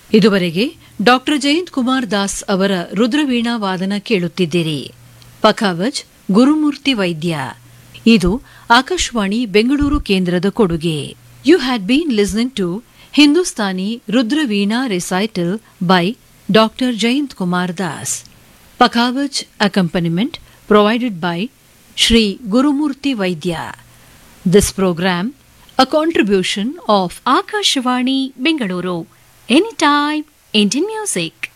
ಇದುವರೆಗೆ ಡಾಕ್ಟರ್ ಜಯಂತ್ ಕುಮಾರ್ ದಾಸ್ ಅವರ ರುದ್ರವೀಣಾ ವಾದನ ಕೇಳುತ್ತಿದ್ದೀರಿ ಪಖಾವಜ್ ಗುರುಮೂರ್ತಿ ವೈದ್ಯ ಇದು ಆಕಾಶವಾಣಿ ಬೆಂಗಳೂರು ಕೇಂದ್ರದ ಕೊಡುಗೆ you had been listening to Hindustani Rudraveena recital by doctor Jayant Kumar Das Pakhawaj accompaniment provided by Shri Gurumurthy Vaidya this program a contribution of Akashvani Bengaluru. Anytime, Indian music.